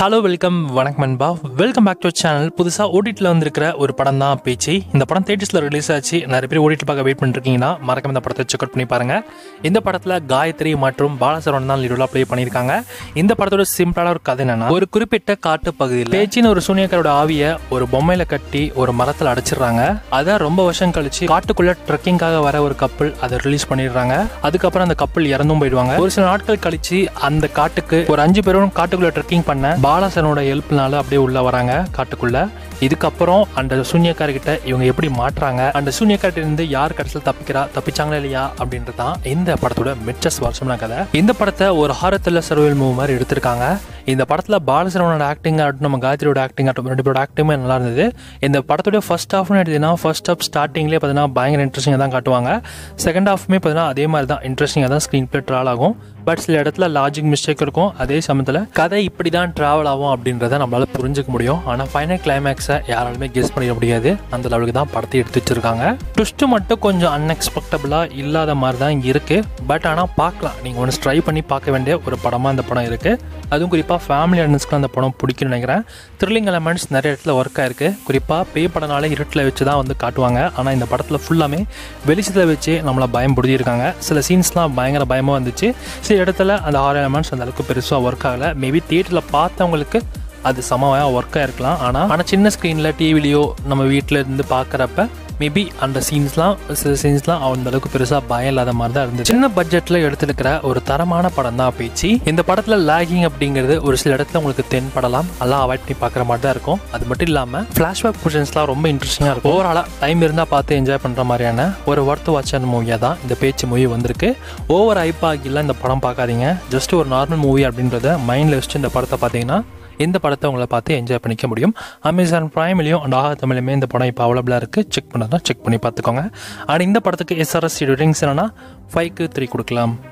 hello welcome வணக்கம் நண்பா welcome back to channel புதுசாக ஓடிட்டில் வந்திருக்கிற ஒரு படம் தான் பேச்சு இந்த படம் தேட்டர்ஸில் ரிலீஸ் ஆச்சு நிறைய பேர் ஓடிட்டு பார்க்க வெயிட் பண்ணிருக்கீங்கன்னா மறக்காம இந்த படத்தை செக் அவுட் பண்ணி பாருங்க இந்த படத்தில் காயத்ரி மற்றும் பாலசரவன் தான் லீடோலாக ப்ளே பண்ணியிருக்காங்க இந்த படத்தோட சிம்பிளான ஒரு கதை என்னன்னா ஒரு குறிப்பிட்ட காட்டு பகுதியில் பேச்சின்னு ஒரு சூனியக்காரோட ஆவியை ஒரு பொம்மையில கட்டி ஒரு மரத்தில் அடைச்சிடுறாங்க அதை ரொம்ப வருஷம் கழிச்சு காட்டுக்குள்ள ட்ரெக்கிங்காக வர ஒரு கப்பல் அதை ரிலீஸ் பண்ணிடுறாங்க அதுக்கப்புறம் அந்த கப்பல் இறந்தும் போயிடுவாங்க ஒரு சில நாட்கள் கழிச்சு அந்த காட்டுக்கு ஒரு அஞ்சு பேரும் காட்டுக்குள்ள ட்ரெக்கிங் பண்ண பாலாசனோட ஹெல்ப்னால அப்படியே உள்ள வராங்க காட்டுக்குள்ள இதுக்கப்புறம் அந்த சூன்யக்காரர்கிட்ட இவங்க எப்படி மாட்டுறாங்க அந்த சூன்யக்கார்ட்ட இருந்து யார் கடைசியில் தப்பிக்கிறா தப்பிச்சாங்களா இல்லையா அப்படின்றது தான் இந்த படத்தோட மிச்ச சுவாரஸ்யமான கதை இந்த படத்தை ஒரு ஹாரத்தில் சர்வல் மூவ் மாதிரி எடுத்திருக்காங்க இந்த படத்தில் பாலசரவனோட ஆக்டிங் ஆகட்டும் நம்ம காயத்ரியோட ஆக்டிங் ஆகட்டும் ரெண்டு பேரோட ஆக்டிங்குமே நல்லா இருந்தது இந்த படத்தோட ஃபர்ஸ்ட் ஹாஃப்னு எடுத்தீங்கன்னா ஃபர்ஸ்ட் ஹாஃப் ஸ்டார்டிங்லேயே பார்த்தீங்கன்னா பயங்கர இன்ட்ரெஸ்டிங்காக தான் காட்டுவாங்க செகண்ட் ஹாஃப்மே பார்த்தீங்கன்னா அதே மாதிரி தான் இன்ட்ரெஸ்டிங்காக தான் ஸ்க்ரீன் பிளே ட்ராவல் ஆகும் பட் சில இடத்துல லாஜிக் மிஸ்டேக் இருக்கும் அதே சமயத்தில் கதை இப்படி தான் ட்ராவல் ஆகும் அப்படின்றத நம்மளால புரிஞ்சுக்க முடியும் ஆனால் ஃபைனல் கிளைமேக்ஸை யாராலுமே கெஸ் பண்ணிட முடியாது அந்த லெவலுக்கு தான் படத்தை எடுத்து வச்சிருக்காங்க ட்விஸ்ட்டு மட்டும் கொஞ்சம் அன்எக்ஸ்பெக்டபுளாக இல்லாத மாதிரி தான் இங்கே இருக்குது பட் ஆனால் பார்க்கலாம் நீங்கள் ஒன்று ட்ரை பண்ணி பார்க்க வேண்டிய ஒரு படமாக இந்த படம் இருக்குது அதுவும் குறிப்பாக ஃபேமிலி ஆடியன்ஸ்க்கு அந்த படம் பிடிக்கும்னு நினைக்கிறேன் த்ரில்லிங் எலமெண்ட்ஸ் நிறைய இடத்துல ஒர்க் ஆயிருக்கு குறிப்பாக பேய் படனால இருட்டில் வச்சு தான் வந்து காட்டுவாங்க ஆனால் இந்த படத்தில் ஃபுல்லாமே வெளிச்சத்தில் வச்சு நம்மளை பயம் பிடிச்சிருக்காங்க சில சீன்ஸ்லாம் பயங்கர பயமாக வந்துச்சு சில இடத்துல அந்த ஹாரர் எலமெண்ட்ஸ் அந்த அளவுக்கு பெருசாக ஒர்க் ஆகலை மேபி தியேட்டரில் பார்த்தவங்களுக்கு அது சமமாக ஒர்க் ஆயிருக்கலாம் ஆனால் ஆனால் சின்ன ஸ்க்ரீனில் டிவிலையோ நம்ம வீட்டில் இருந்து பார்க்குறப்ப மேபி அந்த சீன்ஸ்லாம் சில சீன்ஸ்லாம் அந்த அளவுக்கு பெருசாக பயம் இல்லாத மாதிரி தான் இருந்துச்சு சின்ன பட்ஜெட்டில் எடுத்துருக்கிற ஒரு தரமான படம் தான் பேச்சு இந்த படத்தில் லாகிங் அப்படிங்கிறது ஒரு சில இடத்துல உங்களுக்கு தென்படலாம் அதெல்லாம் அவாய்ட் பண்ணி பார்க்குற மாதிரி தான் இருக்கும் அது மட்டும் இல்லாமல் ஃப்ளாஷ்பேக் பொசிஷன்ஸ்லாம் ரொம்ப இன்ட்ரெஸ்டிங்காக இருக்கும் ஓவராலாக டைம் இருந்தால் பார்த்து என்ஜாய் பண்ணுற மாதிரியான ஒரு ஒர்த் வாட்சன் மூவியாக தான் இந்த பேச்சு மூவி வந்திருக்கு ஓவர் ஐப்பாகிலாம் இந்த படம் பார்க்காதீங்க ஜஸ்ட் ஒரு நார்மல் மூவி அப்படின்றத மைண்டில் வச்சுட்டு இந்த படத்தை பார்த்தீங்கன்னா இந்த படத்தை உங்களை பார்த்து என்ஜாய் பண்ணிக்க முடியும் அமேசான் ப்ரைம்லையும் அண்ட் ஆகா தமிழ்லையுமே இந்த படம் இப்போ அவைலபிளாக இருக்குது செக் பண்ணதான் செக் பண்ணி பார்த்துக்கோங்க அண்ட் இந்த படத்துக்கு எஸ்ஆர்எஸ் ரேட்டிங்ஸ் என்னன்னா ஃபைவ்க்கு த்ரீ கொடுக்கலாம்